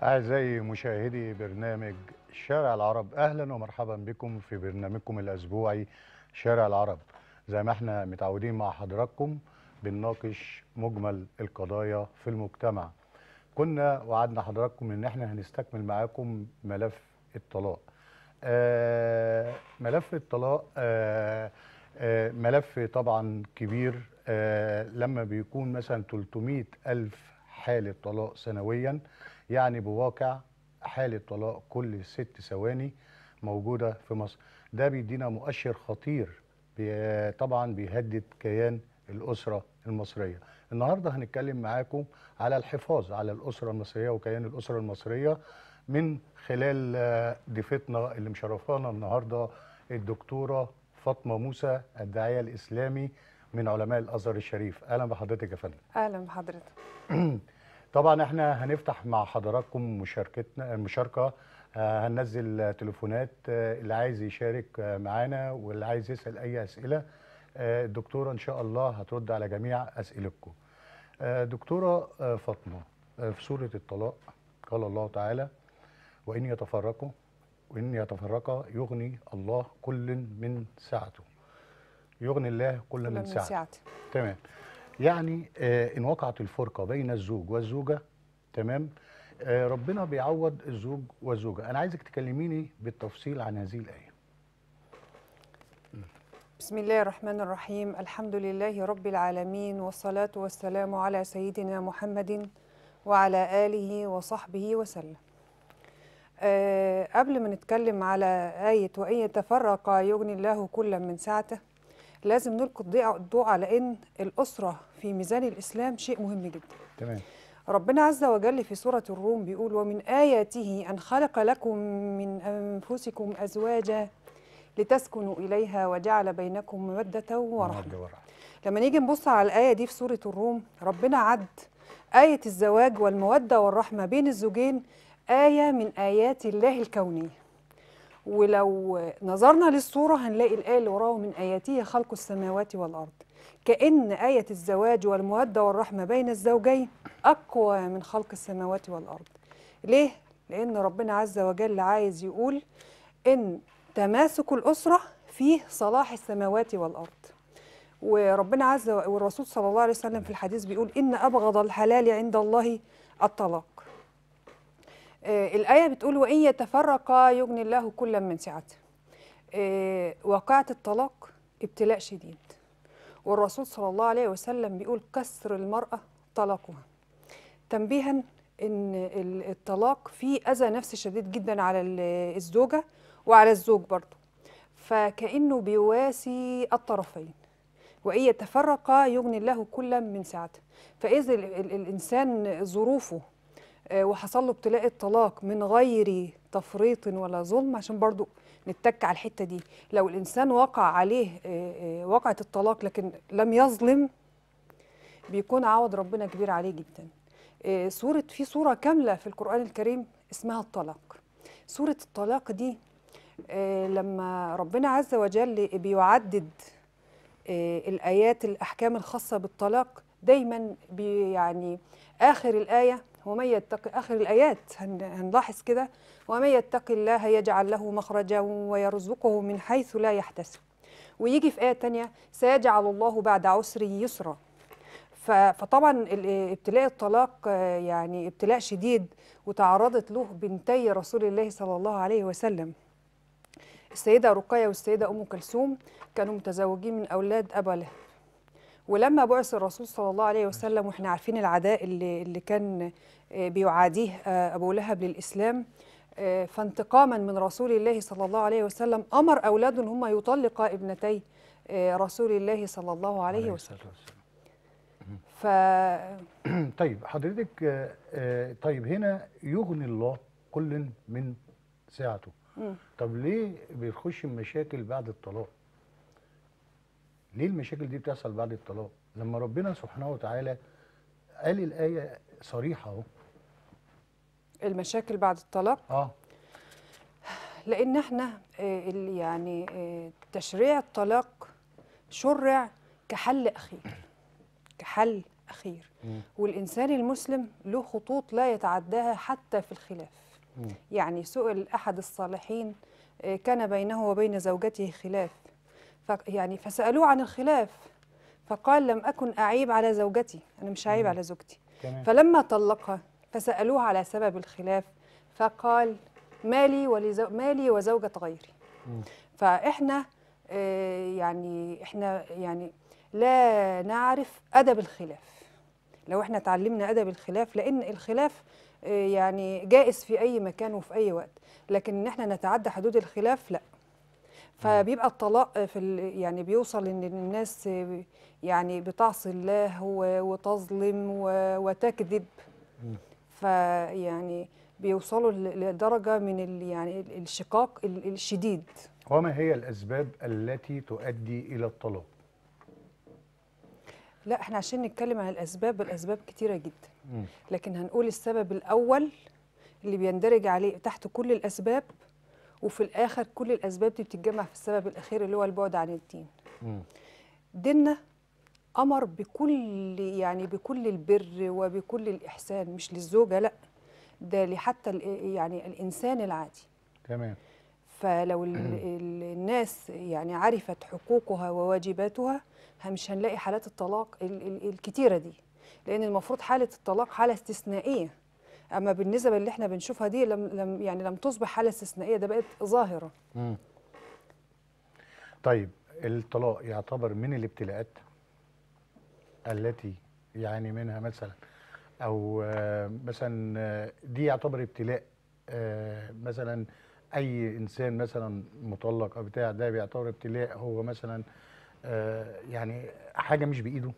أعزائي مشاهدي برنامج شارع العرب أهلا ومرحبا بكم في برنامجكم الأسبوعي شارع العرب زي ما احنا متعودين مع حضراتكم بنناقش مجمل القضايا في المجتمع كنا وعدنا حضراتكم ان احنا هنستكمل معاكم ملف الطلاق آه ملف الطلاق آه آه ملف طبعا كبير آه لما بيكون مثلا 300 ألف حالة طلاق سنويا يعني بواقع حالة طلاق كل ست ثواني موجودة في مصر ده بيدينا مؤشر خطير بي طبعا بيهدد كيان الأسرة المصرية النهاردة هنتكلم معاكم على الحفاظ على الأسرة المصرية وكيان الأسرة المصرية من خلال آه، ضيفتنا اللي مشرفانا النهاردة الدكتورة فاطمة موسى الداعية الإسلامي من علماء الأزهر الشريف أهلا بحضرتك يا فندم اهلا بحضرتك طبعا احنا هنفتح مع حضراتكم مشاركتنا مشاركه آه، هننزل تليفونات آه، اللي عايز يشارك آه، معانا واللي عايز يسال اي اسئله آه، الدكتوره ان شاء الله هترد على جميع اسئلتكم. آه، دكتوره آه، فاطمه آه، في سوره الطلاق قال الله تعالى وان يتفرقوا وان يتفرقا يغني الله كل من سعته. يغني الله كل من من سعته. ساعتي تمام يعني آه ان وقعت الفرقه بين الزوج والزوجه تمام آه ربنا بيعوض الزوج والزوجه انا عايزك تكلميني بالتفصيل عن هذه الايه بسم الله الرحمن الرحيم الحمد لله رب العالمين والصلاة والسلام على سيدنا محمد وعلى آله وصحبه وسلم أه قبل ما نتكلم على آية وإن يتفرقا يغني الله كلا من سعته لازم نلقي الضياء- الضوء على إن الأسرة في ميزان الإسلام شيء مهم جدا تمام ربنا عز وجل في سورة الروم بيقول ومن آياته أن خلق لكم من أنفسكم أزواجا لتسكنوا إليها وجعل بينكم مودة ورحمة مودة ورحمة. لما نيجي نبص على الآية دي في سورة الروم ربنا عد آية الزواج والمودة والرحمة بين الزوجين آية من آيات الله الكونية ولو نظرنا للصورة هنلاقي الآية اللي وراها من آياته خلق السماوات والأرض كأن آية الزواج والمودة والرحمة بين الزوجين أقوى من خلق السماوات والأرض ليه؟ لأن ربنا عز وجل عايز يقول إن تماسك الأسرة فيه صلاح السماوات والأرض وربنا عز وجل والرسول صلى الله عليه وسلم في الحديث بيقول إن أبغض الحلال عند الله الطلاق آه، الآية بتقول وإن يتفرقا يغني الله كلا من سعته آه، واقعة الطلاق ابتلاء شديد والرسول صلى الله عليه وسلم بيقول كسر المرأة طلاقها تنبيها ان ال- الطلاق فيه اذى نفسي شديد جدا على ال- الزوجه وعلى الزوج برضه فكانه بيواسي الطرفين وان يتفرقا يغني الله كلا من سعته فاذا ال- ال- الانسان ظروفه آه، وحصل له ابتلاء الطلاق من غير تفريط ولا ظلم عشان برضو نتك على الحته دي لو الانسان وقع عليه آه، آه، وقعه الطلاق لكن لم يظلم بيكون عوض ربنا كبير عليه جدا آه، سورة في سورة كاملة في القرآن الكريم اسمها الطلاق سورة الطلاق دي آه، لما ربنا عز وجل بيعدد آه، الآيات الأحكام الخاصة بالطلاق دايما بي يعني آخر الآية ومن يتق آخر الآيات هن- هنلاحظ كده ومن يتق الله يجعل له مخرجا ويرزقه من حيث لا يحتسب ويجي في آية تانية سيجعل الله بعد عسر يسرا ف- فطبعا ال- ابتلاء الطلاق آه، يعني ابتلاء شديد وتعرضت له بنتي رسول الله صلى الله عليه وسلم السيدة رقية والسيدة أم كلثوم كانوا متزوجين من أولاد أبا لهب ولما بعث الرسول صلى الله عليه وسلم واحنا عارفين العداء اللي, اللي كان آه، بيعاديه آه، أبو لهب للإسلام آه، فانتقاما من رسول الله صلى الله عليه وسلم أمر أولاده إن هم يطلقا ابنتي آه، رسول الله صلى الله عليه وسلم الصلاة والسلام. ف طيب حضرتك آه، آه، طيب هنا يغني الله كل من سعته مم. طب ليه بيخش المشاكل بعد الطلاق ليه المشاكل دي بتحصل بعد الطلاق لما ربنا سبحانه وتعالى قال الآية صريحة اهو المشاكل بعد الطلاق اه لان احنا آه، ال- يعني آه، تشريع الطلاق شرع كحل اخير كحل الأخير مم. والإنسان المسلم له خطوط لا يتعداها حتى في الخلاف مم. يعني سئل أحد الصالحين آه، كان بينه وبين زوجته خلاف ف- يعني فسألوه عن الخلاف فقال لم أكن أعيب على زوجتي أنا مش عيب مم. على زوجتي تمام فلما طلقها فسألوه على سبب الخلاف فقال مالي ولزو... مالي وزوجة غيري مم. فإحنا آه، يعني إحنا يعني لا نعرف أدب الخلاف لو إحنا تعلمنا أدب الخلاف لأن الخلاف آه، يعني جائز في أي مكان وفي أي وقت لكن إن إحنا نتعدى حدود الخلاف لا فبيبقى الطلاق في ال- يعني بيوصل ان الناس يعني بتعصي الله و- وتظلم و- وتكذب مم. فيعني بيوصلوا ل- لدرجه من ال يعني ال- الشقاق ال- الشديد وما هي الأسباب التي تؤدي إلى الطلاق؟ لا احنا عشان نتكلم عن الاسباب الاسباب كتيره جدا مم. لكن هنقول السبب الاول اللي بيندرج عليه تحت كل الاسباب وفي الاخر كل الاسباب دي بتتجمع في السبب الاخير اللي هو البعد عن الدين مم. ديننا امر بكل يعني بكل البر وبكل الاحسان مش للزوجه لا ده لحتى ال- يعني الانسان العادي تمام فلو ال- ال- الناس يعني عرفت حقوقها وواجباتها ه- مش هنلاقي حالات الطلاق ال- ال- الكتيره دي لان المفروض حاله الطلاق حاله استثنائيه اما بالنسبه اللي احنا بنشوفها دي لم لم يعني لم تصبح حاله استثنائيه ده بقت ظاهره مم. طيب الطلاق يعتبر من الابتلاءات التي يعاني منها مثلا او آه، مثلا آه، دي يعتبر ابتلاء آه، مثلا اي انسان مثلا مطلق او بتاع ده بيعتبر ابتلاء هو مثلا آه، يعني حاجه مش بايده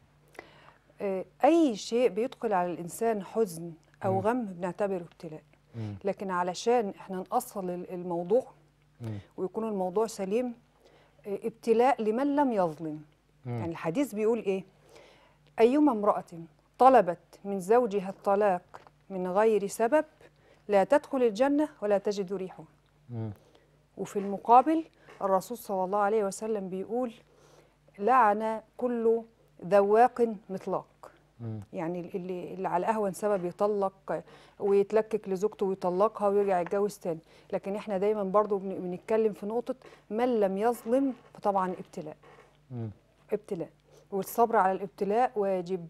آه، اي شيء بيدخل على الانسان حزن او مم. غم بنعتبره ابتلاء مم. لكن علشان احنا نأصل ال- الموضوع مم. ويكون الموضوع سليم آه، ابتلاء لمن لم يظلم مم. يعني الحديث بيقول ايه ايما امرأة طلبت من زوجها الطلاق من غير سبب لا تدخل الجنة ولا تجد ريحه مم. وفي المقابل الرسول صلى الله عليه وسلم بيقول لعن كل ذواق مطلاق مم. يعني اللي, اللي على القهوه سبب يطلق ويتلكك لزوجته ويطلقها ويرجع يتجوز تاني لكن احنا دايما برضو بن- بنتكلم في نقطه من لم يظلم فطبعا ابتلاء مم. ابتلاء والصبر على الابتلاء واجب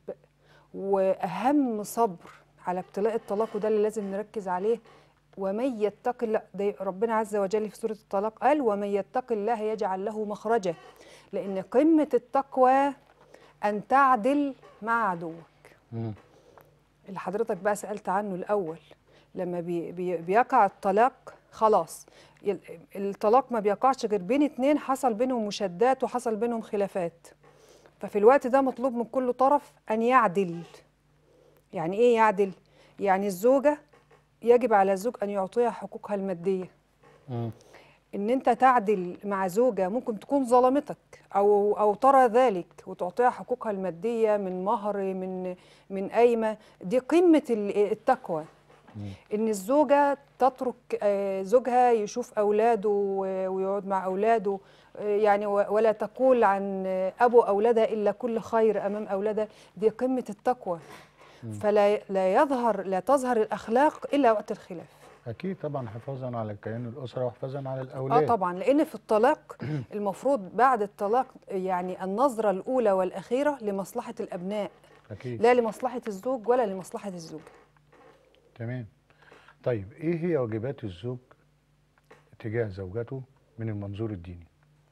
واهم صبر على ابتلاء الطلاق وده اللي لازم نركز عليه ومن يتق الله ده ربنا عز وجل في سوره الطلاق قال ومن يتق الله يجعل له مخرجا لان قمه التقوى ان تعدل مع عدوك مم. اللي حضرتك بقى سألت عنه الأول لما بي بي بيقع الطلاق خلاص يل- الطلاق ما بيقعش غير بين اتنين حصل بينهم مشادات وحصل بينهم خلافات ففي الوقت ده مطلوب من كل طرف أن يعدل يعني إيه يعدل؟ يعني الزوجة يجب على الزوج أن يعطيها حقوقها المادية مم. ان انت تعدل مع زوجه ممكن تكون ظلمتك او او ترى ذلك وتعطيها حقوقها الماديه من مهر من من قايمه دي قمه ال- التقوى مم. ان الزوجه تترك آه، زوجها يشوف اولاده و- ويقعد مع اولاده آه، يعني و- ولا تقول عن آه، ابو اولادها الا كل خير امام اولادها دي قمه التقوى فلا لا يظهر لا تظهر الاخلاق الا وقت الخلاف اكيد طبعا حفاظا على كيان الاسره وحفاظا على الاولاد اه طبعا لان في الطلاق المفروض بعد الطلاق يعني النظره الاولى والاخيره لمصلحه الابناء اكيد لا لمصلحه الزوج ولا لمصلحه الزوجه تمام طيب ايه هي واجبات الزوج تجاه زوجته من المنظور الديني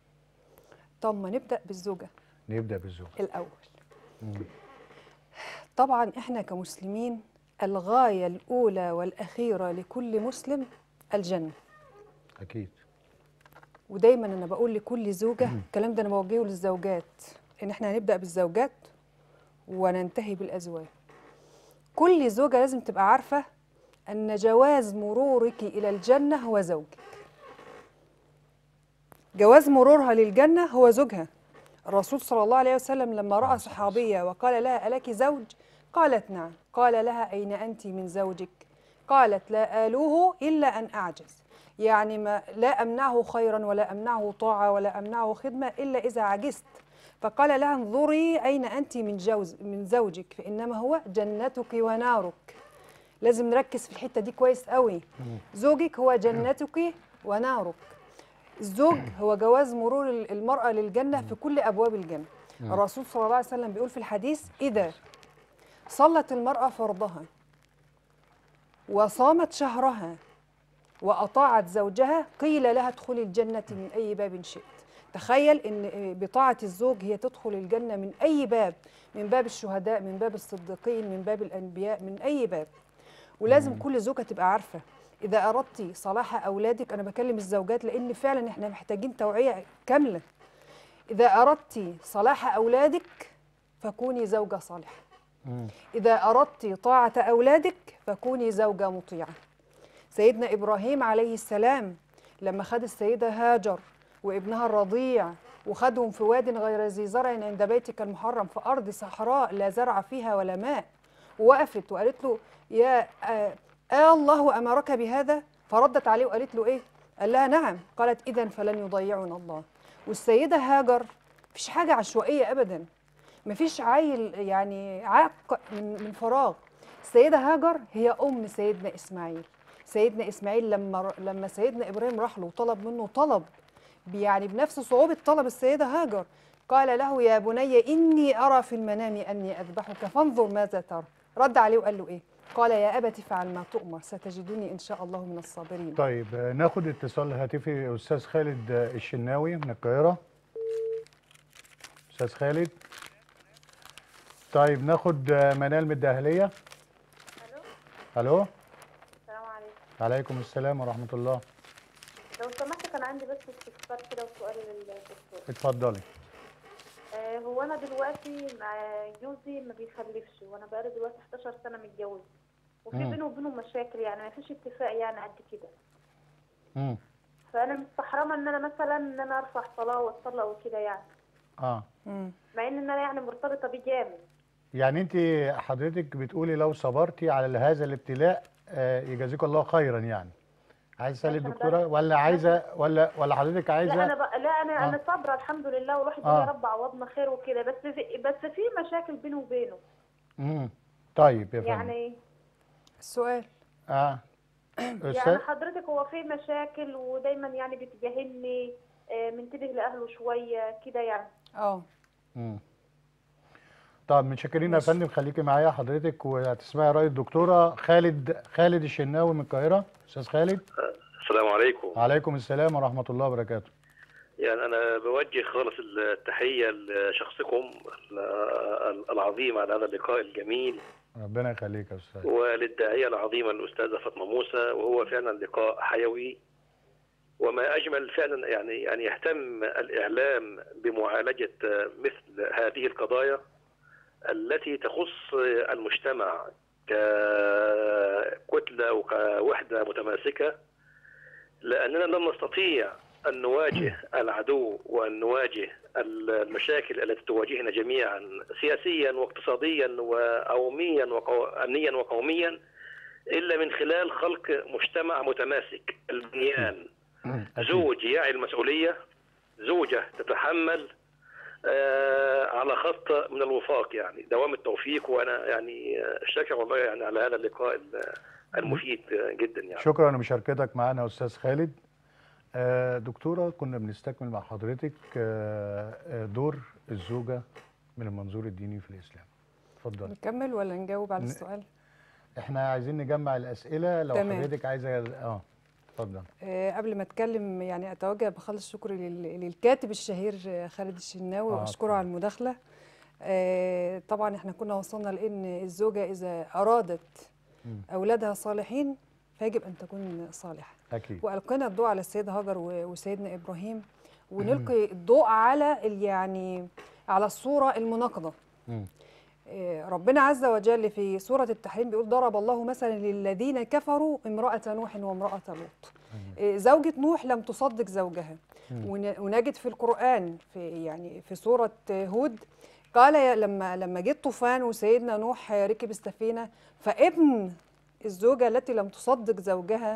طب ما نبدا بالزوجه نبدا بالزوج الاول مم. طبعا احنا كمسلمين الغايه الاولى والاخيره لكل مسلم الجنه اكيد ودايما انا بقول لكل زوجه الكلام ده انا بوجهه للزوجات ان احنا هنبدا بالزوجات وننتهي بالازواج كل زوجه لازم تبقى عارفه ان جواز مرورك الى الجنه هو زوجك جواز مرورها للجنه هو زوجها الرسول صلى الله عليه وسلم لما راى صحابيه وقال لها الك زوج قالت نعم قال لها اين انت من زوجك قالت لا آلوه إلا أن أعجز يعني ما لا أمنعه خيرا ولا أمنعه طاعة ولا أمنعه خدمة إلا إذا عجزت فقال لها انظري أين أنت من, جوز من زوجك فإنما هو جنتك ونارك لازم نركز في الحتة دي كويس قوي زوجك هو جنتك ونارك الزوج هو جواز مرور المرأة للجنة في كل أبواب الجنة الرسول صلى الله عليه وسلم بيقول في الحديث إذا صلت المرأة فرضها وصامت شهرها وأطاعت زوجها قيل لها ادخلي الجنة من أي باب شئت تخيل ان بطاعه الزوج هي تدخل الجنه من اي باب من باب الشهداء من باب الصديقين من باب الانبياء من اي باب ولازم كل زوجه تبقى عارفه اذا اردتي صلاح اولادك انا بكلم الزوجات لان فعلا احنا محتاجين توعيه كامله اذا اردتي صلاح اولادك فكوني زوجه صالحه اذا اردت طاعه اولادك فكوني زوجه مطيعه سيدنا ابراهيم عليه السلام لما خد السيده هاجر وابنها الرضيع وخدهم في واد غير ذي زرع عند بيتك المحرم في أرض صحراء لا زرع فيها ولا ماء ووقفت وقالت له يا آه, آه الله أمرك بهذا فردت عليه وقالت له إيه قال لها نعم قالت إذا فلن يضيعنا الله والسيدة هاجر مفيش حاجة عشوائية أبدا مفيش عيل يعني عاق من, من فراغ السيدة هاجر هي أم سيدنا إسماعيل سيدنا إسماعيل لما لما سيدنا إبراهيم راح له وطلب منه طلب يعني بنفس صعوبة طلب السيدة هاجر قال له يا بني إني أرى في المنام أني أذبحك فانظر ماذا ترى رد عليه وقال له إيه قال يا أبت فعل ما تؤمر ستجدني إن شاء الله من الصابرين طيب ناخد اتصال هاتفي أستاذ خالد الشناوي من القاهرة أستاذ خالد طيب ناخد منال من الدهلية الو ألو السلام عليكم عليكم السلام ورحمة الله لو سمحت كان عندي بس استفسار كده وسؤال للدكتور اتفضلي آه هو انا دلوقتي مع جوزي ما بيخلفش وانا بقالي دلوقتي 11 سنه متجوزه وفي مم. بينه وبينه مشاكل يعني ما فيش اتفاق يعني قد كده مم. فانا مستحرمه ان انا مثلا ان انا ارفع صلاه واتطلق وكده يعني اه مم. مع ان انا يعني مرتبطه بيه جامد يعني انت حضرتك بتقولي لو صبرتي على هذا الابتلاء آه، يجازيك الله خيرا يعني عايزه تسالي ماشي، أنا الدكتوره بس- ولا عايزه ولا ولا حضرتك عايزه لا انا بقى لا انا آه. انا صابره الحمد لله والواحد آه. يا رب عوضنا خير وكده بس في بس في مشاكل بينه وبينه امم طيب يا فندم يعني السؤال اه يعني استاذ حضرتك هو في مشاكل ودايما يعني بيتجاهلني آه، منتبه لاهله شويه كده يعني اه مم. طب متشكرين يا ماشي. فندم خليكي معايا حضرتك وهتسمعي راي الدكتوره خالد خالد الشناوي من القاهره استاذ خالد السلام عليكم وعليكم السلام ورحمه الله وبركاته يعني أنا بوجه خالص التحية لشخصكم ال- العظيم على هذا اللقاء الجميل ربنا يخليك يا استاذ وللداعية العظيمة الأستاذة فاطمة موسى وهو فعلا لقاء حيوي وما أجمل فعلا يعني يعني يهتم الإعلام بمعالجة مثل هذه القضايا التي تخص المجتمع ككتلة وكوحدة متماسكة لأننا لم نستطيع أن نواجه العدو وأن نواجه المشاكل التي تواجهنا جميعا سياسيا واقتصاديا وأوميا وأمنيا وقوميا إلا من خلال خلق مجتمع متماسك البنيان أكيد. زوج يعي المسؤولية زوجة تتحمل آه على خط من الوفاق يعني دوام التوفيق وأنا يعني آه، شاكر والله يعني على هذا اللقاء ال- المفيد آه، جدا يعني شكرا لمشاركتك معنا يا استاذ خالد آه، دكتوره كنا بنستكمل مع حضرتك آه، آه، دور الزوجه من المنظور الديني في الاسلام اتفضل نكمل ولا نجاوب على ن- السؤال احنا عايزين نجمع الاسئله لو تمام. حضرتك عايزه اه اتفضل آه، قبل ما اتكلم يعني اتوجه بخلص شكري لل- للكاتب الشهير آه، خالد الشناوي آه، واشكره طبعاً. على المداخله آه، طبعا احنا كنا وصلنا لان الزوجه اذا ارادت مم. اولادها صالحين فيجب ان تكون صالحه اكيد والقينا الضوء على السيده هاجر و- وسيدنا ابراهيم ونلقي الضوء على ال- يعني على الصوره المناقضه مم. آه، ربنا عز وجل في سورة التحريم بيقول ضرب الله مثلا للذين كفروا امرأة نوح وامرأة لوط آه، زوجة نوح لم تصدق زوجها مم. ون- ونجد في القرآن في يعني في سورة آه، هود قال يا لما لما جه الطوفان وسيدنا نوح آه، ركب السفينة فابن الزوجة التي لم تصدق زوجها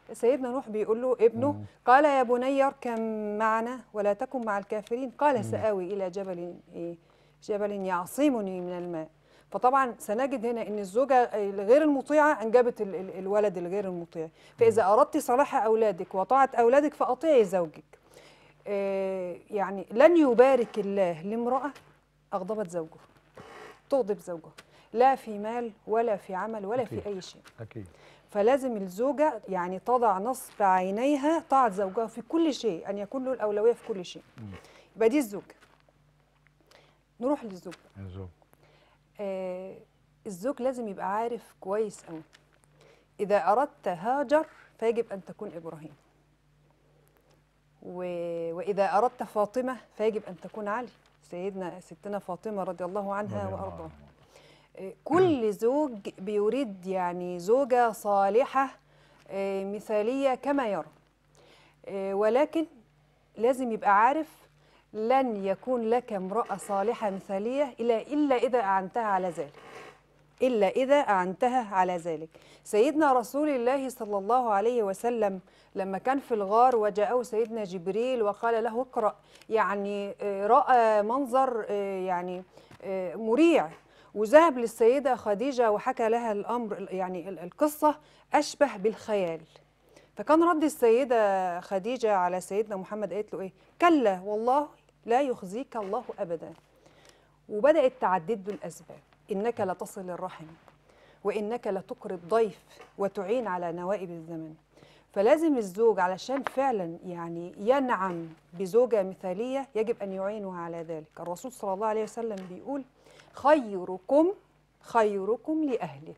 سيدنا نوح بيقول له ابنه مم. قال يا بني اركب معنا ولا تكن مع الكافرين قال مم. سآوي إلى جبل إيه جبل يعصمني من الماء فطبعا سنجد هنا ان الزوجه الغير المطيعه انجبت ال- ال- الولد الغير المطيع فاذا اردت صلاح اولادك وطاعه اولادك فاطيعي زوجك آه، يعني لن يبارك الله لامراه اغضبت زوجه تغضب زوجها لا في مال ولا في عمل ولا في أكيد. اي شيء اكيد فلازم الزوجة يعني تضع نصب عينيها طاعة زوجها في كل شيء أن يكون له الأولوية في كل شيء مم. يبقى دي الزوجة نروح للزوج الزوج آه الزوج لازم يبقى عارف كويس قوي إذا أردت هاجر فيجب أن تكون إبراهيم و... وإذا أردت فاطمة فيجب أن تكون علي سيدنا ستنا فاطمة رضي الله عنها رضي الله وأرضاها عنه. آه، كل زوج بيريد يعني زوجة صالحة آه، مثالية كما يرى آه، ولكن لازم يبقى عارف لن يكون لك امرأة صالحة مثالية إلا إلا إذا أعنتها على ذلك إلا إذا أعنتها على ذلك سيدنا رسول الله صلى الله عليه وسلم لما كان في الغار وجاءه سيدنا جبريل وقال له اقرأ يعني آه، رأى منظر آه، يعني آه، مريع وذهب للسيدة خديجة وحكى لها الأمر يعني ال- القصة أشبه بالخيال فكان رد السيدة خديجة على سيدنا محمد قالت له إيه كلا والله لا يخزيك الله أبدا وبدأت تعدد له الأسباب إنك لتصل الرحم وإنك لتقري الضيف وتعين على نوائب الزمن فلازم الزوج علشان فعلا يعني ينعم بزوجة مثالية يجب أن يعينها على ذلك الرسول صلى الله عليه وسلم بيقول خيركم خيركم لأهله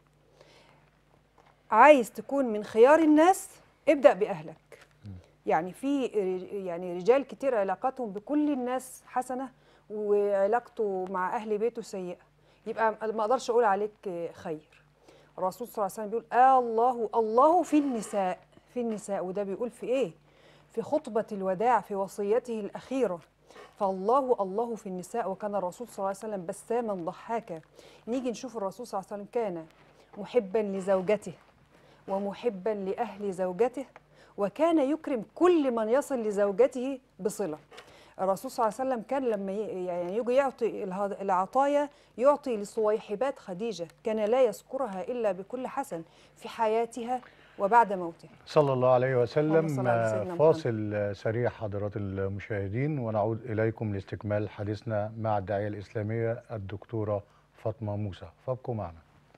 عايز تكون من خيار الناس ابدأ بأهلك يعني في رج- يعني رجال كتير علاقاتهم بكل الناس حسنة وعلاقته مع أهل بيته سيئة يبقى ما اقدرش اقول عليك خير الرسول صلى الله عليه وسلم بيقول آه الله الله في النساء في النساء وده بيقول في ايه في خطبة الوداع في وصيته الأخيرة فالله الله في النساء وكان الرسول صلى الله عليه وسلم بساما ضحاكا نيجي نشوف الرسول صلى الله عليه وسلم كان محبا لزوجته ومحبا لأهل زوجته وكان يكرم كل من يصل لزوجته بصلة الرسول صلى الله عليه وسلم كان لما ي- يعني يجي يعطي اله- العطايا يعطي لصويحبات خديجة كان لا يذكرها إلا بكل حسن في حياتها وبعد موتها صلى الله عليه وسلم اللهم صل على سيدنا محمد. فاصل سريع حضرات المشاهدين ونعود إليكم لاستكمال حديثنا مع الداعية الإسلامية الدكتورة فاطمة موسى فابقوا معنا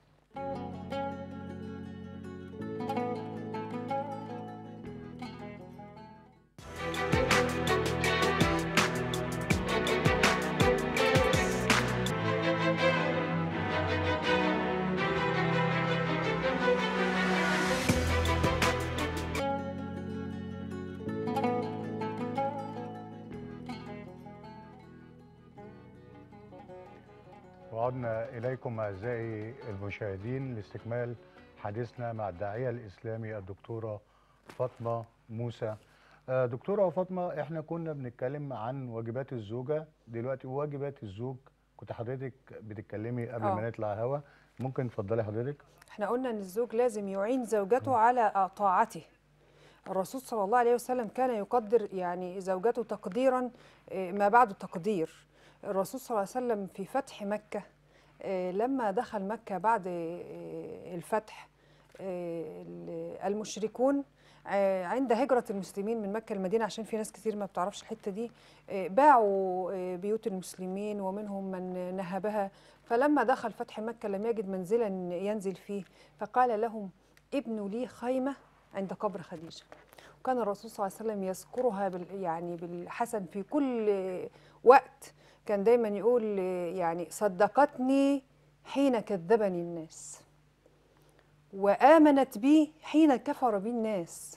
وعدنا إليكم أعزائي المشاهدين لاستكمال حديثنا مع الداعية الإسلامي الدكتورة فاطمة موسى آه، دكتورة فاطمة احنا كنا بنتكلم عن واجبات الزوجة دلوقتي واجبات الزوج كنت حضرتك بتتكلمي قبل آه. ما نطلع هوا ممكن تفضلي حضرتك احنا قلنا ان الزوج لازم يعين زوجته على طاعته الرسول صلى الله عليه وسلم كان يقدر يعني زوجته تقديرا آه، ما بعد تقدير الرسول صلى الله عليه وسلم في فتح مكة آه، لما دخل مكة بعد آه، الفتح آه، ال- المشركون آه، عند هجرة المسلمين من مكة المدينة عشان في ناس كتير ما بتعرفش الحتة دي آه، باعوا آه، بيوت المسلمين ومنهم من نهبها فلما دخل فتح مكة لم يجد منزلا ينزل فيه فقال لهم ابنوا لي خيمة عند قبر خديجة وكان الرسول صلى الله عليه وسلم يذكرها بال يعني بالحسن في كل وقت كان دايما يقول يعني صدقتني حين كذبني الناس وآمنت بي حين كفر بي الناس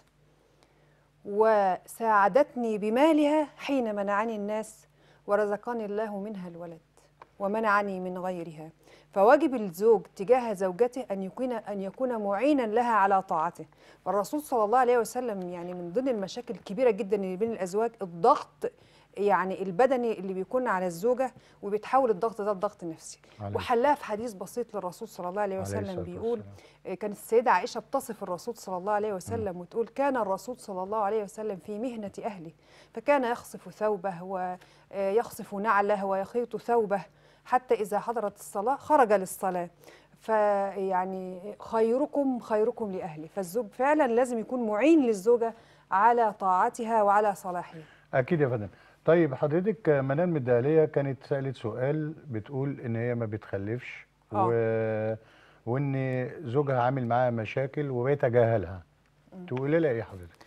وساعدتني بمالها حين منعني الناس ورزقني الله منها الولد ومنعني من غيرها فواجب الزوج تجاه زوجته ان يكون ان يكون معينا لها على طاعته والرسول صلى الله عليه وسلم يعني من ضمن المشاكل الكبيره جدا اللي بين الازواج الضغط يعني البدني اللي بيكون على الزوجه وبيتحول الضغط ده لضغط نفسي عليه وحلها في حديث بسيط للرسول صلى الله عليه عليه وسلم الصلاة بيقول والسلام. آه، كانت السيدة عائشة بتصف الرسول صلى الله عليه وسلم وتقول كان الرسول صلى الله عليه وسلم في مهنة أهله فكان يخصف ثوبه ويخصف نعله ويخيط ثوبه حتى إذا حضرت الصلاة خرج للصلاة فيعني خيركم خيركم لأهله فالزوج فعلا لازم يكون معين للزوجة على طاعتها وعلى صلاحها اكيد يا فندم طيب حضرتك منال مداليه كانت سالت سؤال بتقول ان هي ما بتخلفش آه. و... وان زوجها عامل معاها مشاكل وبيتجاهلها تقولي لها ايه حضرتك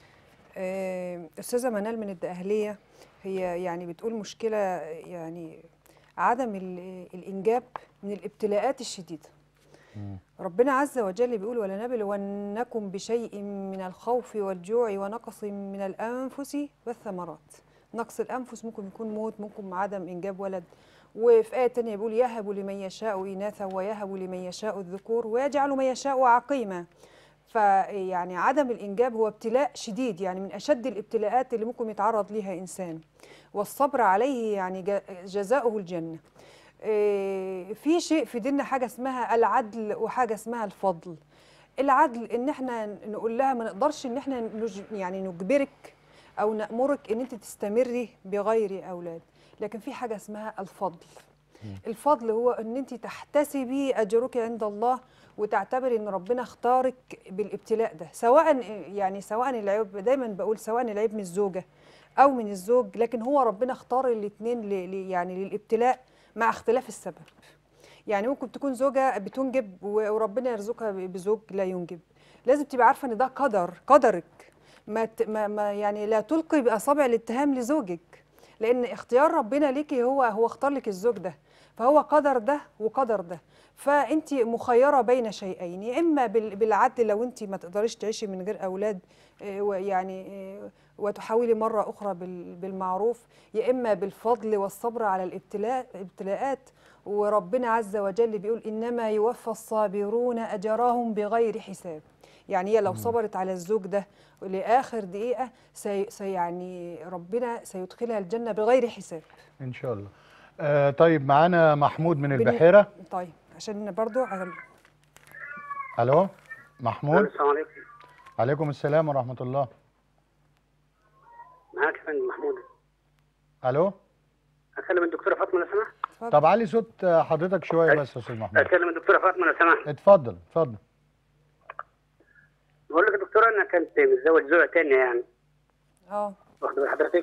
آه، أستاذة منال من الدقهلية هي يعني بتقول مشكلة يعني عدم ال- الإنجاب من الابتلاءات الشديدة مم. ربنا عز وجل بيقول ولنبلونكم بشيء من الخوف والجوع ونقص من الأنفس والثمرات نقص الأنفس ممكن يكون موت ممكن عدم إنجاب ولد وفي آية تانية بيقول يهب لمن يشاء إناثا ويهب لمن يشاء الذكور ويجعل من يشاء عقيما فيعني عدم الإنجاب هو ابتلاء شديد يعني من أشد الابتلاءات اللي ممكن يتعرض ليها إنسان والصبر عليه يعني جا- جزاؤه الجنة إيه، في شيء في ديننا حاجة اسمها العدل وحاجة اسمها الفضل العدل ان احنا نقول لها ما نقدرش ان احنا نج يعني نجبرك او نأمرك ان انت تستمري بغير اولاد لكن في حاجة اسمها الفضل الفضل هو ان انت تحتسبي اجرك عند الله وتعتبري ان ربنا اختارك بالابتلاء ده سواء يعني سواء العيب دايما بقول سواء العيب من الزوجه او من الزوج لكن هو ربنا اختار الاثنين يعني للابتلاء مع اختلاف السبب يعني ممكن تكون زوجه بتنجب و- وربنا يرزقها ب- بزوج لا ينجب لازم تبقى عارفه ان ده قدر قدرك ما, ت- ما, ما يعني لا تلقي باصابع الاتهام لزوجك لان اختيار ربنا ليكي هو هو اختار لك الزوج ده فهو قدر ده وقدر ده فانت مخيره بين شيئين يا اما بال- بالعدل لو انت ما تقدريش تعيشي من غير اولاد آه، ويعني آه، وتحاولي مره اخرى بال- بالمعروف يا اما بالفضل والصبر على الابتلاء الابتلاءات وربنا عز وجل بيقول انما يوفى الصابرون اجرهم بغير حساب يعني هي لو صبرت على الزوج ده لاخر دقيقه سي سي يعني ربنا سيدخلها الجنه بغير حساب ان شاء الله آه طيب معانا محمود من بن- البحيره طيب عشان برضو عشان- الو محمود السلام عليكم عليكم السلام ورحمه الله معاك يا فندم محمود الو اكلم الدكتوره فاطمه لو سمحت اتفضل. طب علي صوت آه، حضرتك شويه بس يا استاذ محمود اكلم الدكتوره فاطمه لو سمحت اتفضل اتفضل بقول لك يا دكتوره انا كنت متزوج زوجه تانية يعني اه واخد بال حضرتك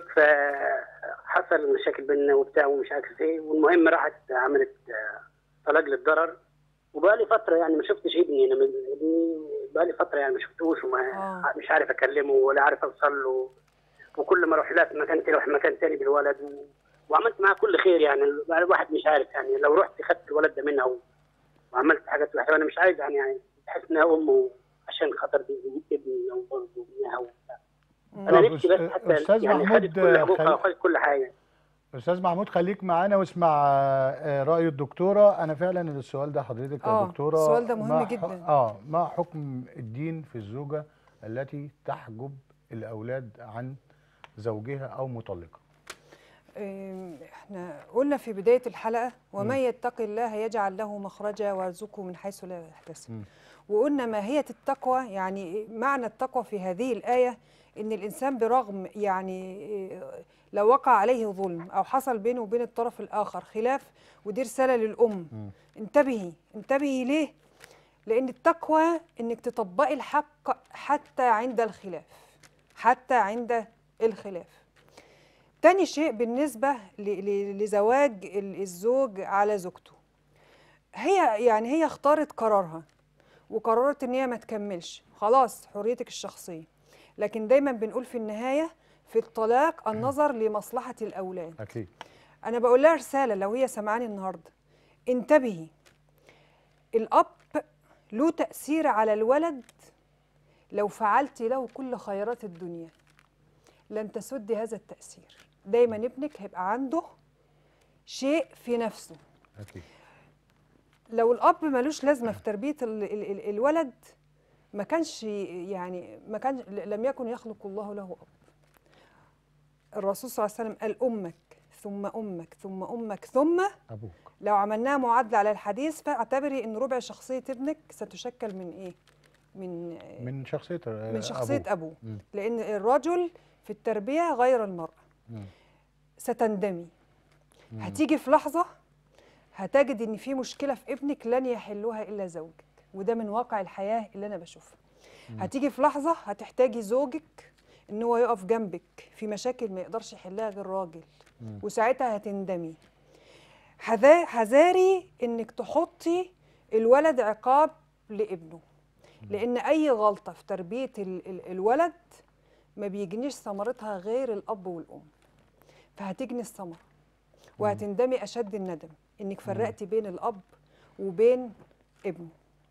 فحصل مشاكل بيننا وبتاع ومش عارف ايه والمهم راحت عملت آه، طلاق للضرر وبقى لي فتره يعني ما شفتش ابني انا من ابني بقى لي فتره يعني ما شفتوش وما آه. مش عارف اكلمه ولا عارف اوصل له وكل ما اروح له في مكان تاني اروح مكان تاني بالولد و... وعملت معاه كل خير يعني الواحد مش عارف يعني لو رحت خدت الولد ده منها و... وعملت حاجات وحشه وانا مش عايز يعني يعني بحس انها امه عشان خاطر دي ابني او برضه ابنها وبتاع. انا طب نفسي أس- بس حتى أستاذ يعني محمود، خدت كل حقوقها خل- وخدت كل حاجه استاذ محمود خليك معانا واسمع آه، راي الدكتوره انا فعلا السؤال ده حضرتك يا آه، دكتوره السؤال ده مهم ما ح- جداً. اه ما حكم الدين في الزوجه التي تحجب الاولاد عن زوجها او مطلقه إيه، احنا قلنا في بداية الحلقة ومن يتق الله يجعل له مخرجا ويرزقه من حيث لا يحتسب مم. وقلنا ماهية التقوى يعني معنى التقوى في هذه الآية إن الإنسان برغم يعني إيه، لو وقع عليه ظلم أو حصل بينه وبين الطرف الآخر خلاف ودي رسالة للأم مم. انتبهي انتبهي ليه؟ لأن التقوى إنك تطبقي الحق حتى عند الخلاف حتى عند الخلاف تاني شيء بالنسبة ل- ل- لزواج ال- الزوج على زوجته هي يعني هي اختارت قرارها وقررت ان هي ما تكملش خلاص حريتك الشخصية لكن دايما بنقول في النهاية في الطلاق النظر لمصلحة الأولاد اكيد أنا بقول لها رسالة لو هي سمعاني النهاردة انتبهي الأب له تأثير على الولد لو فعلت له كل خيرات الدنيا لن تسد هذا التأثير دايما ابنك هيبقى عنده شيء في نفسه اكيد لو الأب ملوش لازمة في تربية ال ال ال الولد ما كانش يعني ما كان لم يكن يخلق الله له أب الرسول صلى الله عليه وسلم قال امك ثم امك ثم امك ثم ابوك لو عملناها معادله على الحديث فاعتبري ان ربع شخصيه ابنك ستشكل من ايه من من شخصيه آه، من شخصيه أبوه. ابوه مم. لان الرجل في التربيه غير المراه مم. ستندمي مم. هتيجي في لحظه هتجد ان في مشكله في ابنك لن يحلها الا زوجك وده من واقع الحياه اللي انا بشوفها هتيجي في لحظه هتحتاجي زوجك ان هو يقف جنبك في مشاكل ما يقدرش يحلها غير راجل مم. وساعتها هتندمي حذا- حذاري انك تحطي الولد عقاب لابنه لان اي غلطه في تربيه ال- ال- الولد ما بيجنيش ثمرتها غير الاب والام فهتجني الثمره وهتندمي اشد الندم انك فرقتي بين الاب وبين ابنه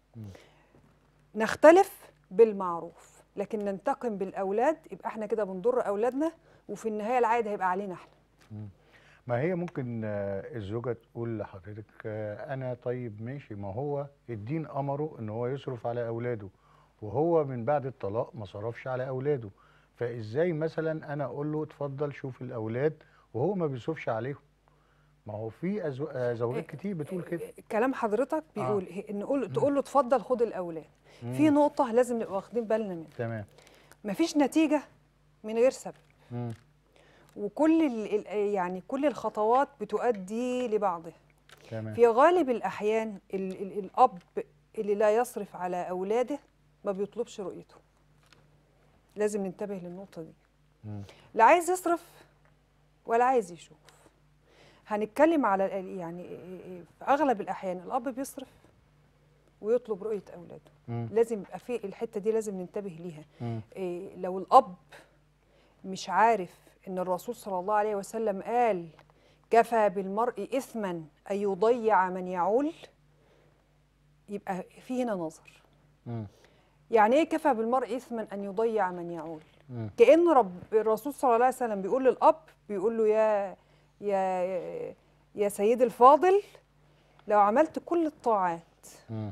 نختلف بالمعروف لكن ننتقم بالاولاد يبقى احنا كده بنضر اولادنا وفي النهايه العائد هيبقى علينا احنا ما هي ممكن آه، الزوجه تقول لحضرتك آه، انا طيب ماشي ما هو الدين امره ان هو يصرف على اولاده وهو من بعد الطلاق ما صرفش على اولاده فازاي مثلا انا اقول له اتفضل شوف الاولاد وهو ما بيصرفش عليهم ما هو في أزو- آه، زوجات كتير بتقول كده كلام حضرتك بيقول آه. نقول تقول له اتفضل خد الاولاد في نقطه لازم نبقى واخدين بالنا منها تمام مفيش نتيجه من غير سبب مم. وكل ال ال- يعني كل الخطوات بتؤدي لبعضها تمام في غالب الاحيان ال ال الاب اللي لا يصرف على اولاده ما بيطلبش رؤيته لازم ننتبه للنقطه دي مم. لا عايز يصرف ولا عايز يشوف هنتكلم على ال- يعني في اغلب الاحيان الاب بيصرف ويطلب رؤيه اولاده مم. لازم يبقى في الحته دي لازم ننتبه ليها مم. إيه لو الاب مش عارف ان الرسول صلى الله عليه وسلم قال كفى بالمرء اثما ان يضيع من يعول يبقى في هنا نظر مم. يعني ايه كفى بالمرء اثما ان يضيع من يعول مم. كأن رب الرسول صلى الله عليه وسلم بيقول للأب بيقول له يا يا يا سيدي الفاضل لو عملت كل الطاعات مم.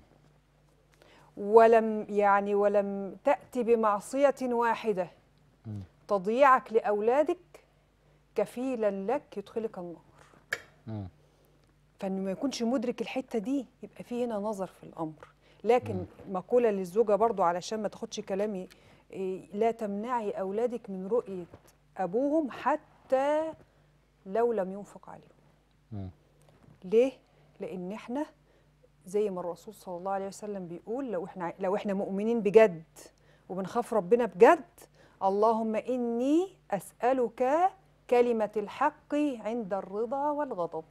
ولم يعني ولم تأتي بمعصية واحدة مم. تضييعك لأولادك كفيلا لك يدخلك النار مم. فإنه ما يكونش مدرك الحتة دي يبقى في هنا نظر في الأمر لكن مقولة للزوجة برضو علشان ما تاخدش كلامي إيه، لا تمنعي أولادك من رؤية أبوهم حتى لو لم ينفق عليهم مم. ليه؟ لأن احنا زي ما الرسول صلى الله عليه وسلم بيقول لو احنا لو احنا مؤمنين بجد وبنخاف ربنا بجد اللهم إني أسألك كلمة الحق عند الرضا والغضب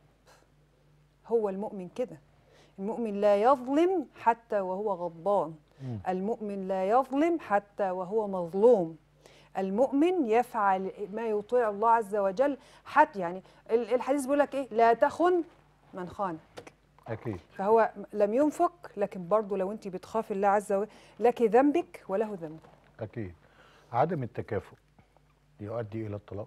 هو المؤمن كده المؤمن لا يظلم حتى وهو غضبان مم. المؤمن لا يظلم حتى وهو مظلوم المؤمن يفعل ما يطيع الله عز وجل حتى يعني ال- الحديث بيقول لك ايه لا تخن من خانك اكيد فهو لم ينفق لكن برضه لو انت بتخافي الله عز وجل لك ذنبك وله ذنبه اكيد عدم التكافؤ يؤدي الى الطلاق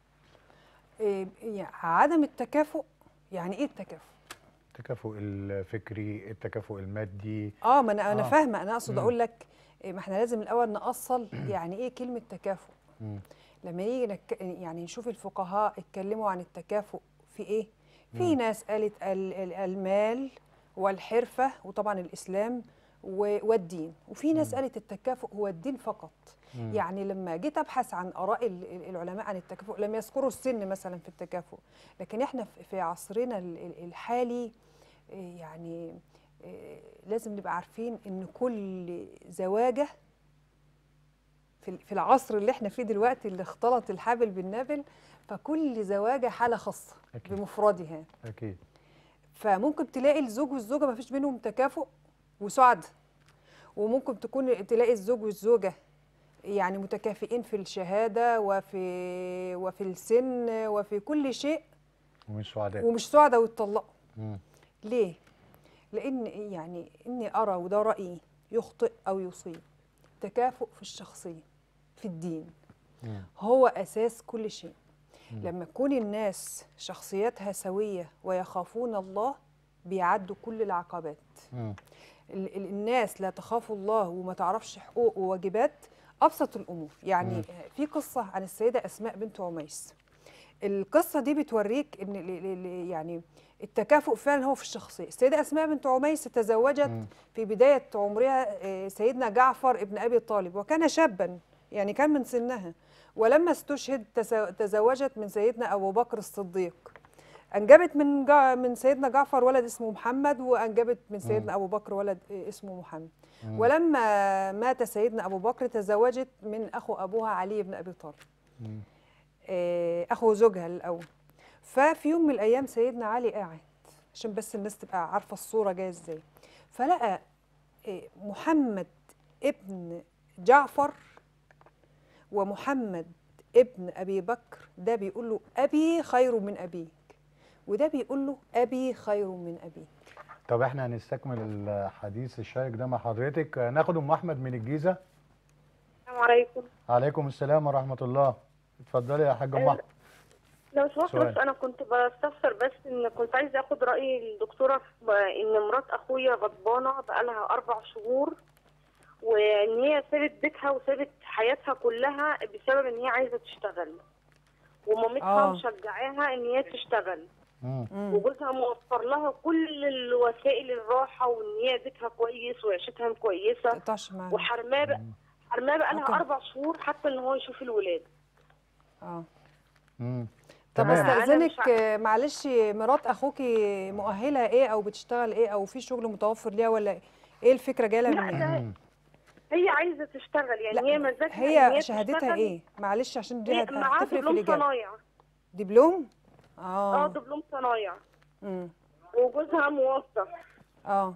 إيه يعني عدم التكافؤ يعني ايه التكافؤ التكافؤ الفكري التكافؤ المادي اه ما انا انا آه. فاهمه انا اقصد مم. اقول لك إيه، ما احنا لازم الاول نأصل يعني ايه كلمه تكافؤ مم. لما نيجي نك... يعني نشوف الفقهاء اتكلموا عن التكافؤ في ايه في ناس قالت ال- ال- المال والحرفه وطبعا الاسلام و- والدين وفي ناس قالت التكافؤ هو الدين فقط مم. يعني لما جيت ابحث عن اراء ال- ال- العلماء عن التكافؤ لم يذكروا السن مثلا في التكافؤ لكن احنا في- في عصرنا ال- ال- الحالي إيه يعني إيه لازم نبقى عارفين ان كل زواجه في ال- في العصر اللي احنا فيه دلوقتي اللي اختلط الحابل بالنابل فكل زواجه حاله خاصه أكيد. بمفردها اكيد فممكن تلاقي الزوج والزوجه ما فيش بينهم تكافؤ وسعد وممكن تكون تلاقي الزوج والزوجه يعني متكافئين في الشهاده وفي وفي السن وفي كل شيء ومش سعداء ومش سعداء ويتطلقوا مم. ليه؟ لأن يعني إني أرى وده رأيي يخطئ أو يصيب تكافؤ في الشخصية في الدين مم. هو أساس كل شيء لما تكون الناس شخصياتها سوية ويخافون الله بيعدوا كل العقبات مم. ال- ال- الناس لا تخاف الله وما تعرفش حقوق وواجبات ابسط الامور يعني في قصه عن السيده اسماء بنت عميس القصه دي بتوريك ان ل- ل- ل- يعني التكافؤ فعلا هو في الشخصيه السيده اسماء بنت عميس تزوجت مم. في بدايه عمرها آه، سيدنا جعفر ابن ابي طالب وكان شابا يعني كان من سنها ولما استشهد تزو- تزوجت من سيدنا ابو بكر الصديق انجبت من جع من سيدنا جعفر ولد اسمه محمد وانجبت من سيدنا ابو بكر ولد آه، اسمه محمد مم. ولما مات سيدنا ابو بكر تزوجت من اخو ابوها علي بن ابي طالب مم. آه، اخو زوجها الاول ففي يوم من الايام سيدنا علي قاعد عشان بس الناس تبقى عارفه الصوره جايه ازاي فلقى آه، محمد ابن جعفر ومحمد ابن ابي بكر ده بيقول له ابي خير من ابيك وده بيقول له ابي خير من ابيك طب احنا هنستكمل الحديث الشيق ده مع حضرتك آه، ناخد ام احمد من الجيزه السلام عليكم عليكم السلام ورحمه الله اتفضلي يا حاجه ام آه، احمد لو سمحت سؤال. بس انا كنت بستفسر بس ان كنت عايزه اخد راي الدكتوره في ان مرات اخويا غضبانه بقالها اربع شهور وان هي سابت بيتها وسابت حياتها كلها بسبب ان هي عايزه تشتغل ومامتها آه. مشجعاها ان هي تشتغل مم. مم. وجوزها موفر لها كل الوسائل الراحه وان هي بيتها كويس وعيشتها كويسه تقطعش معانا وحرماه بقى حرماه بقى لها أوكي. اربع شهور حتى ان هو يشوف الولاد اه مم. طب تمام أنا استاذنك مش آه، معلش مرات اخوكي مؤهله ايه او بتشتغل ايه او في شغل متوفر ليها ولا ايه الفكره جايه لها لا، منين ده مم. هي عايزه تشتغل يعني لا، هي مزاجها إن هي شهادتها تشتغل. ايه معلش عشان دي هي هت- معاها هتفرق في دبلوم الاجابه صنايع دبلوم اه اه دبلوم صنايع امم وجوزها موظف اه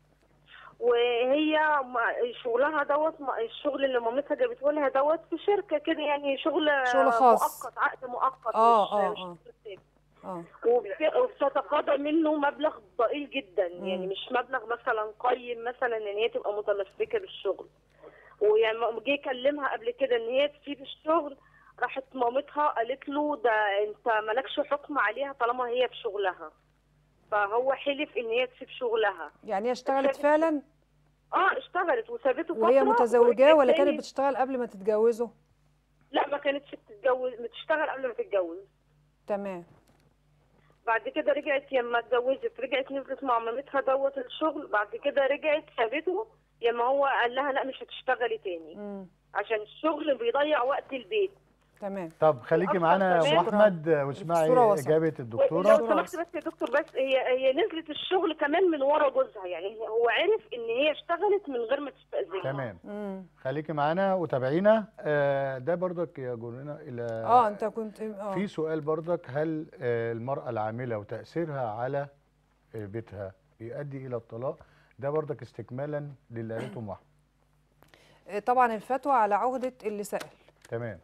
وهي م- شغلها دوت م- الشغل اللي مامتها جابته لها دوت في شركه كده يعني شغل شغل خاص. مؤقت عقد مؤقت آه، مش آه، مش آه. شغل ثابت. اه وبت- وبتتقاضى منه مبلغ ضئيل جدا مم. يعني مش مبلغ مثلا قيم مثلا ان هي تبقى متمسكه بالشغل ويعني ما- جه يكلمها قبل كده ان هي تسيب الشغل راحت مامتها قالت له ده انت مالكش حكم عليها طالما هي في شغلها فهو حلف ان هي تسيب شغلها يعني هي اشتغلت اشتغلت. فعلا اه اشتغلت وسابته فتره وهي متزوجاه ورجعت ولا تاني- كانت بتشتغل قبل ما تتجوزوا لا ما كانتش بتتجوز بتشتغل قبل ما تتجوز تمام بعد كده رجعت لما اتجوزت رجعت نزلت مع مامتها دوت الشغل بعد كده رجعت سابته لما هو قال لها لا مش هتشتغلي تاني امم عشان الشغل بيضيع وقت البيت تمام طب خليكي أكتر معانا يا ام كمان. احمد آه، واسمعي الصورة وصلت. اجابه لو الدكتوره سمحت بس يا دكتور بس هي هي نزلت الشغل كمان من ورا جوزها يعني هو عرف ان هي اشتغلت من غير ما تستأذنها تمام امم خليكي معانا وتابعينا آه، ده برضك يجرنا الى اه انت كنت اه في سؤال برضك هل آه، المرأة العاملة وتأثيرها على آه، بيتها يؤدي إلى الطلاق ده برضك استكمالا للي قالته أم أحمد آه، طبعا الفتوى على عهده اللي سأل تمام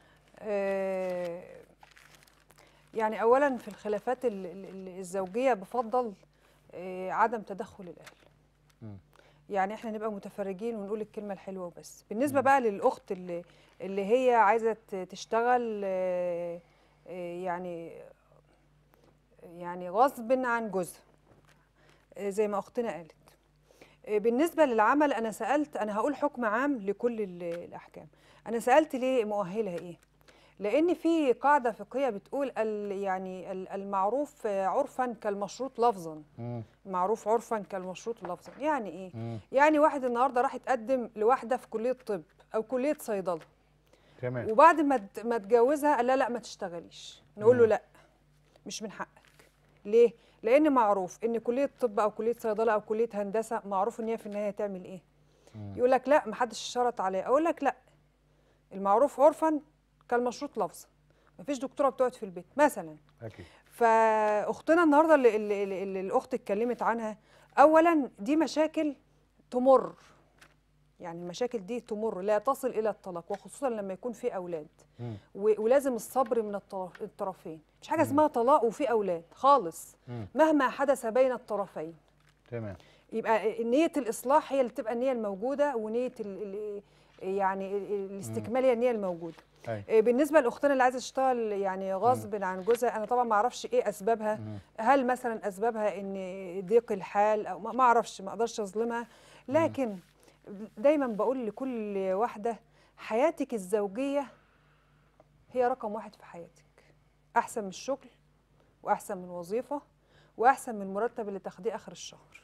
آه، يعني اولا في الخلافات ال- ال- ال- الزوجيه بفضل آه، عدم تدخل الاهل مم. يعني احنا نبقى متفرجين ونقول الكلمه الحلوه وبس بالنسبه بقى للاخت اللي اللي هي عايزه ت- تشتغل آه، آه، يعني يعني غصب عن جوزها آه، زي ما اختنا قالت آه، بالنسبه للعمل انا سالت انا هقول حكم عام لكل ال- الاحكام انا سالت ليه مؤهلها ايه لان في قاعده فقهيه بتقول ال يعني ال- المعروف آه، عرفا كالمشروط لفظا مم. معروف عرفا كالمشروط لفظا يعني ايه مم. يعني واحد النهارده راح يتقدم لواحده في كليه طب او كليه صيدله تمام وبعد ما ت- ما اتجوزها قال لا لا ما تشتغليش نقول له مم. لا مش من حقك ليه لان معروف ان كليه طب او كليه صيدله او كليه هندسه معروف ان هي في النهايه تعمل ايه مم. يقول لك لا ما حدش اشترط عليها اقول لك لا المعروف عرفا كالمشروط لفظا مفيش دكتوره بتقعد في البيت مثلا أكيد فاختنا النهارده اللي, اللي, اللي, اللي الاخت اتكلمت عنها اولا دي مشاكل تمر يعني المشاكل دي تمر لا تصل الى الطلاق وخصوصا لما يكون في اولاد مم. و- ولازم الصبر من الطرف- الطرفين مش حاجه مم. اسمها طلاق وفي اولاد خالص مم. مهما حدث بين الطرفين تمام يبقى نيه الاصلاح هي اللي تبقى النيه الموجوده ونيه ال ال يعني ال- الاستكمال هي النيه الموجوده أي. إيه بالنسبه لاختنا اللي عايزه تشتغل يعني غصب عن جوزها انا طبعا ما اعرفش ايه اسبابها مم. هل مثلا اسبابها ان ضيق الحال او ما ما اعرفش ما اقدرش اظلمها لكن دايما بقول لكل واحده حياتك الزوجيه هي رقم واحد في حياتك احسن من الشغل واحسن من الوظيفه واحسن من المرتب اللي تاخديه اخر الشهر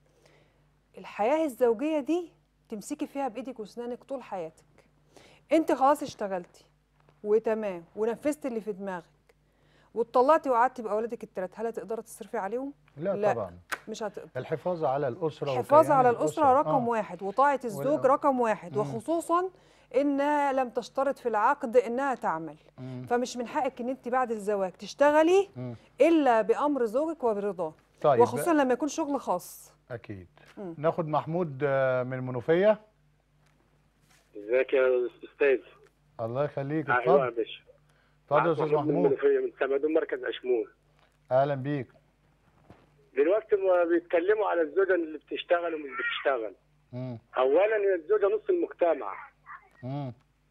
الحياه الزوجيه دي تمسكي فيها بايدك واسنانك طول حياتك انت خلاص اشتغلتي وتمام ونفذت اللي في دماغك واتطلقتي وقعدتي باولادك الثلاث هل هتقدري تصرفي عليهم لا, لا. طبعا مش هتقدري الحفاظ على الاسره الحفاظ وكيان على الأسرة رقم آه. واحد وطاعة الزوج وال- رقم واحد مم. وخصوصا إنها لم تشترط في العقد إنها تعمل مم. فمش من حقك إن أنت بعد الزواج تشتغلي مم. إلا بأمر زوجك وبرضاه طيب وخصوصا لما يكون شغل خاص اكيد مم. ناخد محمود آه، من المنوفيه ازيك يا استاذ الله يخليك ايوه يا اتفضل باشا اتفضل يا استاذ من محمود المنوفيه من سمدون مركز اشمون اهلا بيك دلوقتي ما بيتكلموا على الزوجه اللي بتشتغل ومش بتشتغل مم. اولا هي الزوجه نص المجتمع مم.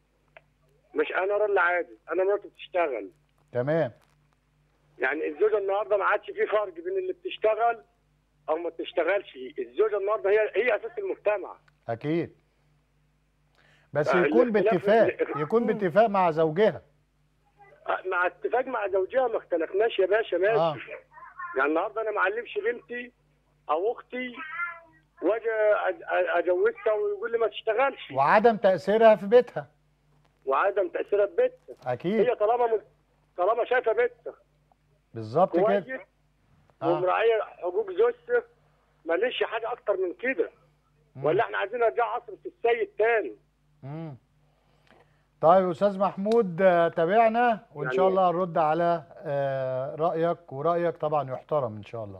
مش انا راجل عادي انا مراتي بتشتغل تمام يعني الزوجه النهارده ما عادش في فرق بين اللي بتشتغل او ما بتشتغلش الزوجه النهارده هي هي اساس المجتمع اكيد بس آه، يكون الاختلاف- باتفاق يكون باتفاق مع زوجها مع اتفاق مع زوجها ما اختلفناش يا باشا ماشي آه. يعني النهارده انا ما اعلمش بنتي او اختي واجي أج- أ- اجوزها ويقول لي ما تشتغلش وعدم تاثيرها في بيتها وعدم تاثيرها في بيتها اكيد هي طالما من... طالما شايفه بيتها بالظبط كويس كده آه. ومراعيه حقوق زوجته ماليش حاجه اكتر من كده مم. ولا احنا عايزين نرجع عصر السيد تاني مم. طيب استاذ محمود آه، تابعنا وان يعني- شاء الله هنرد على آه، رايك ورايك طبعا يحترم ان شاء الله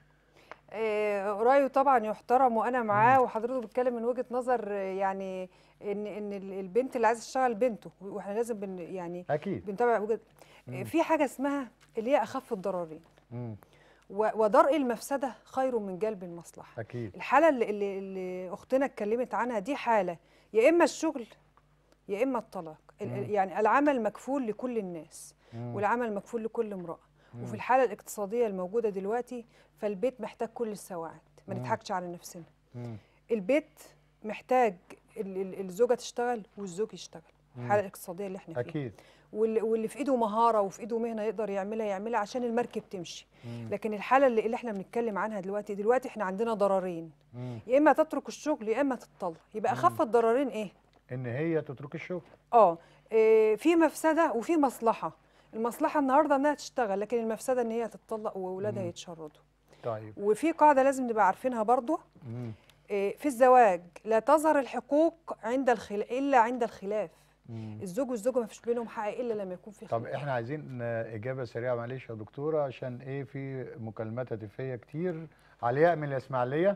آه، رأيه طبعا يحترم وأنا معاه وحضرته بيتكلم من وجهة نظر آه، يعني إن إن ال- البنت اللي عايزة تشتغل بنته وإحنا لازم بن يعني اكيد بنتابع وجهة آه، مم. في حاجة اسمها اللي هي أخف الضررين مم. و- ودرء المفسدة خير من جلب المصلحة اكيد الحالة اللي, اللي, اللي أختنا اتكلمت عنها دي حالة يا إما الشغل يا إما الطلاق ال- مم. يعني العمل مكفول لكل الناس مم. والعمل مكفول لكل امرأة مم. وفي الحالة الاقتصادية الموجودة دلوقتي فالبيت محتاج كل السواعد ما مم. نضحكش على نفسنا مم. البيت محتاج ال- ال- الزوجة تشتغل والزوج يشتغل مم. الحالة الاقتصادية اللي احنا فيها اكيد واللي, واللي في ايده مهارة وفي ايده مهنة يقدر يعملها يعملها عشان المركب تمشي مم. لكن الحالة اللي, اللي احنا بنتكلم عنها دلوقتي دلوقتي احنا عندنا ضررين مم. يا اما تترك الشغل يا اما تتطلق يبقى اخف الضررين ايه ان هي تترك الشغل اه إيه، في مفسده وفي مصلحه المصلحه النهارده انها تشتغل لكن المفسده ان هي تتطلق واولادها مم. يتشردوا طيب وفي قاعده لازم نبقى عارفينها برضو مم. إيه، في الزواج لا تظهر الحقوق عند الخل... الا عند الخلاف مم. الزوج والزوجه ما فيش بينهم حق الا لما يكون في طب خلاف احنا عايزين آه، اجابه سريعه معلش يا دكتوره عشان ايه في مكالمات هاتفيه كتير علياء من الاسماعيليه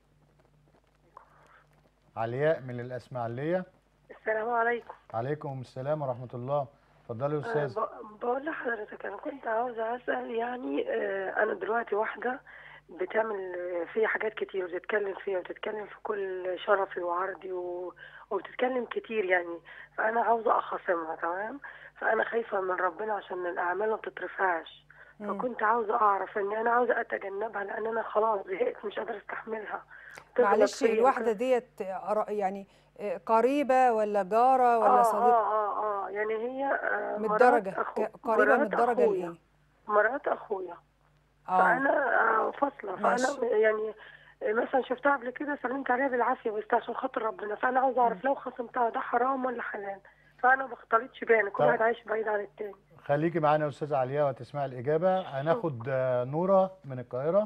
علياء من الاسماعيليه السلام عليكم عليكم السلام ورحمه الله اتفضلي يا أه استاذ ب- بقول لحضرتك انا كنت عاوزه اسال يعني أه انا دلوقتي واحده بتعمل آه، فيا حاجات كتير وتتكلم فيها وتتكلم في كل شرفي وعرضي و... وبتتكلم كتير يعني فانا عاوزه اخاصمها تمام فانا خايفه من ربنا عشان الاعمال ما تترفعش مم. فكنت عاوزه اعرف ان انا عاوزه اتجنبها لان انا خلاص زهقت مش قادره استحملها تغلط معلش فيا الواحده وكده. ديت قر- يعني إيه، قريبه ولا جاره ولا اه صديقه اه اه اه يعني هي آه من مرات الدرجه أخو... ك- قريبه من مرات الدرجه أخويا. لايه مرات اخويا اه فانا آه، فاصله ماشي. فانا يعني مثلا شفتها قبل كده سلمت عليها بالعافيه بس عشان خاطر ربنا فانا عاوزه اعرف لو خصمتها ده حرام ولا حلال فانا ما بختلطش بيها كل طب. واحد عايش بعيد عن التاني خليكي معانا يا استاذه علياء وتسمعي الاجابه هناخد آه، نوره من القاهره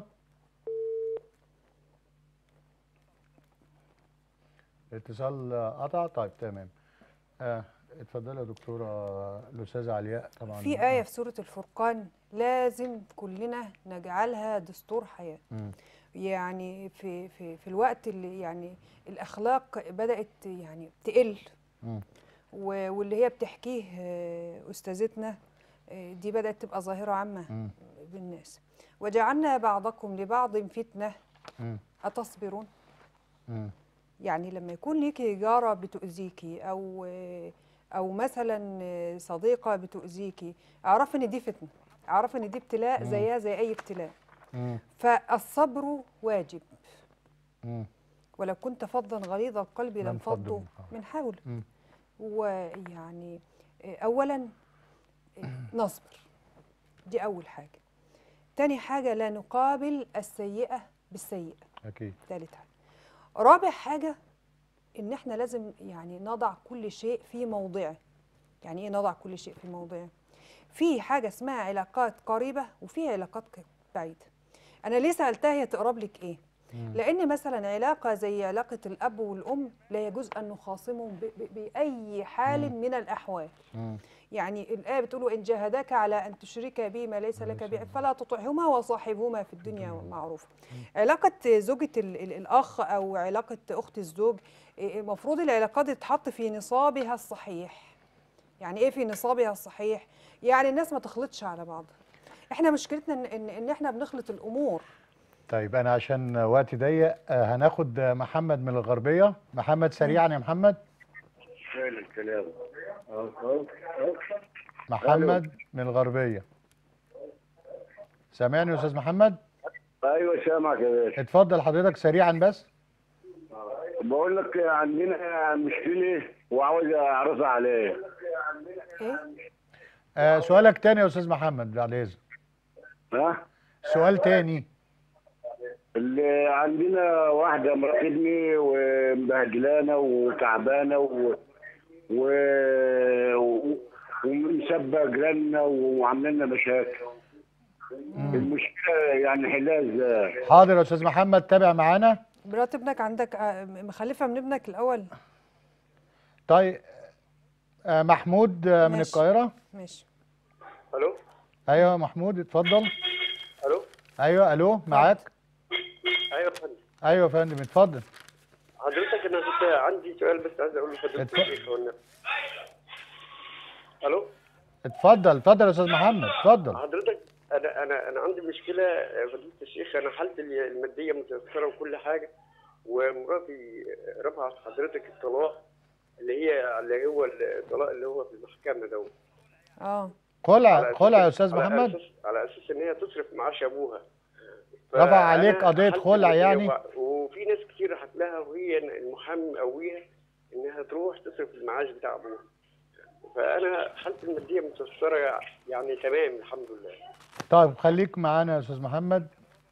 الاتصال آه، قطع طيب تمام آه اتفضلي يا دكتوره آه، الاستاذه علياء طبعا في آية في سورة الفرقان لازم كلنا نجعلها دستور حياة مم. يعني في في في الوقت اللي يعني الأخلاق بدأت يعني تقل مم. و- واللي هي بتحكيه آه، أستاذتنا آه، دي بدأت تبقى ظاهرة عامة مم. بالناس وجعلنا بعضكم لبعض فتنة مم. أتصبرون مم. يعني لما يكون ليكي جارة بتؤذيكي أو أو مثلا صديقة بتؤذيكي اعرفي إن دي فتنة اعرفي إن دي ابتلاء مم. زيها زي أي ابتلاء مم. فالصبر واجب مم. ولو كنت فظا غليظ القلب لانفضوا لانفضوا من حولك. من حولك مم. ويعني آه، اولا آه، نصبر دي اول حاجه تاني حاجه لا نقابل السيئه بالسيئه اكيد تالت حاجه رابع حاجه ان احنا لازم يعني نضع كل شيء في موضعه يعني ايه نضع كل شيء في موضعه في حاجه اسمها علاقات قريبه وفي علاقات ك- بعيده انا ليه سالتها هي تقرب لك ايه لان مثلا علاقه زي علاقه الاب والام لا يجوز ان نخاصمهم ب- ب- باي حال من الاحوال مم. يعني الآية بتقول إن جاهداك على أن تشرك بي ما ليس لك به فلا تطعهما وصاحبهما في الدنيا معروفة علاقة زوجة ال- ال- الأخ أو علاقة أخت الزوج إيه، المفروض العلاقات دي تتحط في نصابها الصحيح يعني إيه في نصابها الصحيح؟ يعني الناس ما تخلطش على بعضها احنا مشكلتنا إن, إن, إن احنا بنخلط الأمور طيب انا عشان وقتي ضيق آه، هناخد آه، محمد من الغربيه محمد سريعا يا محمد فعلا الكلام اه اه اه محمد من الغربيه سامعني يا استاذ محمد ايوه سامعك يا باشا اتفضل حضرتك سريعا بس بقول لك عندنا مشكله وعاوز اعرضها عليه إيه؟ آه سؤالك تاني يا استاذ محمد بعد اذنك ها سؤال تاني اللي عندنا واحده مرات ابني ومبهدلانا وتعبانه و و و- ومسبه جيراننا وعامله لنا مشاكل المشكله يعني حلها ازاي؟ حاضر يا استاذ محمد تابع معانا مرات ابنك عندك آه، مخلفة من ابنك الأول طيب آه محمود آه من ماشي. القاهره ماشي الو ايوه محمود اتفضل الو ايوه الو معاك ايوه يا فندم ايوه يا فندم اتفضل حضرتك انا كنت عندي سؤال بس عايز اقوله لحضرتك اتفضل. الشيخ هو النبي. الو اتفضل اتفضل يا استاذ محمد اتفضل حضرتك انا انا انا عندي مشكله يا فضيله الشيخ انا حالتي الماديه متاثره وكل حاجه ومراتي رفعت حضرتك الطلاق اللي هي اللي هو الطلاق اللي هو في المحكمه ده اه خلع على أساس- خلع يا استاذ على محمد أساس- على اساس ان هي تصرف معاش ابوها رفع فأنا عليك قضية حالتي خلع المادية يعني؟ وع- وفي ناس كتير راحت لها وهي المحامي مقويها انها تروح تصرف المعاش بتاع ابوها فانا حالتي الماديه متاثره يعني تمام الحمد لله طيب خليك معانا يا استاذ محمد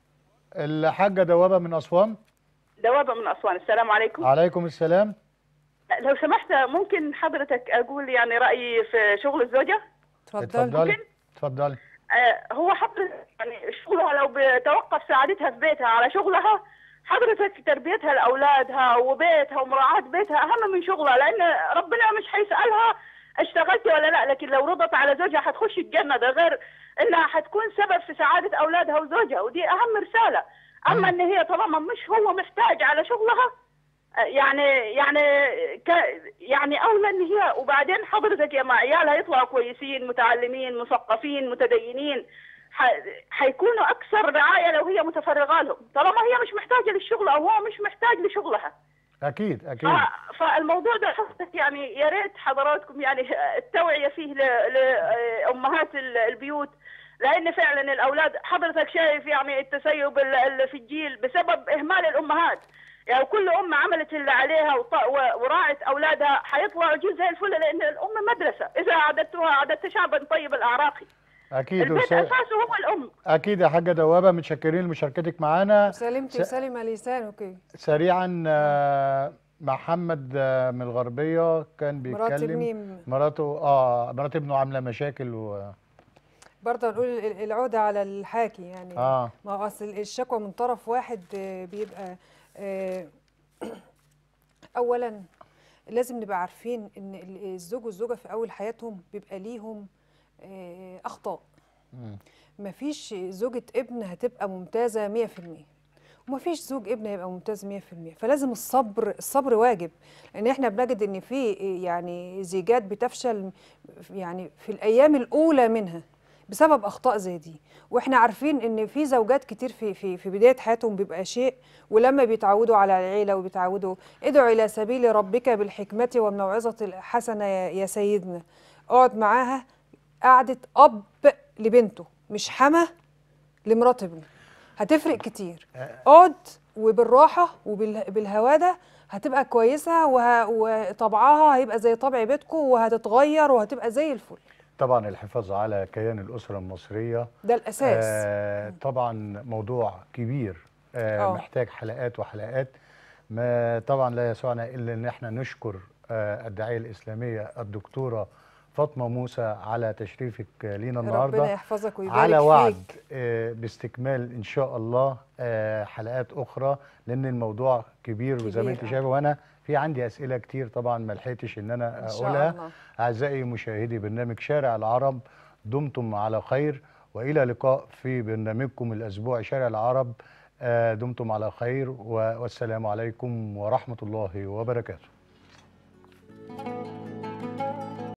الحاجه دوابه من اسوان دوابة من أسوان السلام عليكم عليكم السلام لو سمحت ممكن حضرتك أقول يعني رأيي في شغل الزوجة اتفضل اتفضلي اتفضلي آه، هو حضرتك يعني شغلها لو بتوقف سعادتها في بيتها على شغلها حضرتك تربيتها لأولادها وبيتها ومراعاة بيتها أهم من شغلها لأن ربنا مش هيسألها اشتغلتي ولا لا لكن لو رضت على زوجها هتخش الجنة ده غير إنها هتكون سبب في سعادة أولادها وزوجها ودي أهم رسالة أما إن هي طالما مش هو محتاج على شغلها يعني يعني ك يعني اولى ان هي وبعدين حضرتك يا مع عيالها يطلعوا كويسين متعلمين مثقفين متدينين ح- حيكونوا اكثر رعايه لو هي متفرغه لهم طالما هي مش محتاجه للشغل او هو مش محتاج لشغلها اكيد اكيد ف- فالموضوع ده حضرتك يعني يا ريت حضراتكم يعني التوعيه فيه ل- لامهات ال- البيوت لان فعلا الاولاد حضرتك شايف يعني التسيب ال- اللي في الجيل بسبب اهمال الامهات يعني كل ام عملت اللي عليها وط- و- وراعت اولادها حيطلعوا جيل زي الفل لان الام مدرسه اذا اعددتها اعددت شعبا طيب الاعراقي اكيد البيت أستاذ- اساسه هو الام اكيد يا حاجه دوابه متشكرين لمشاركتك معانا سلمتي س- وسلم لسانك سريعا آه، محمد آه، من الغربيه كان مرات بيتكلم ابني مراته اه مرات ابنه عامله مشاكل و برضه نقول ال- العودة على الحاكي يعني اه ما هو اصل الشكوى من طرف واحد آه، بيبقى آه، اولا لازم نبقى عارفين ان ال- الزوج والزوجه في اول حياتهم بيبقى ليهم آه، اخطاء مم. مفيش زوجة ابن هتبقى ممتازة 100% ومفيش زوج ابن هيبقى ممتاز 100% فلازم الصبر الصبر واجب لان احنا بنجد ان في يعني زيجات بتفشل يعني في الايام الاولى منها بسبب اخطاء زي دي واحنا عارفين ان في زوجات كتير في في في بدايه حياتهم بيبقى شيء ولما بيتعودوا على العيله وبيتعودوا ادعوا الى سبيل ربك بالحكمه والموعظه الحسنه يا يا سيدنا اقعد معاها قعده اب لبنته مش حما لمرات ابنه هتفرق كتير اقعد وبالراحه وبالهواده هتبقى كويسه وه... وطبعها هيبقى زي طبع بيتكم وهتتغير وهتبقى زي الفل طبعا الحفاظ على كيان الاسره المصريه ده الاساس آه طبعا موضوع كبير آه آه. محتاج حلقات وحلقات ما طبعا لا يسعنا الا ان احنا نشكر آه الداعيه الاسلاميه الدكتوره فاطمه موسى على تشريفك آه، لينا ربنا النهارده يحفظك ويبارك على وعد فيك آه، باستكمال ان شاء الله آه، حلقات اخرى لان الموضوع كبير وزي ما كبير، انت آه. شايفه وانا في عندي اسئله كتير طبعا ما لحقتش ان انا ان شاء اقولها الله اعزائي مشاهدي برنامج شارع العرب دمتم على خير والى لقاء في برنامجكم الاسبوعي شارع العرب آه، دمتم على خير و- والسلام عليكم ورحمه الله وبركاته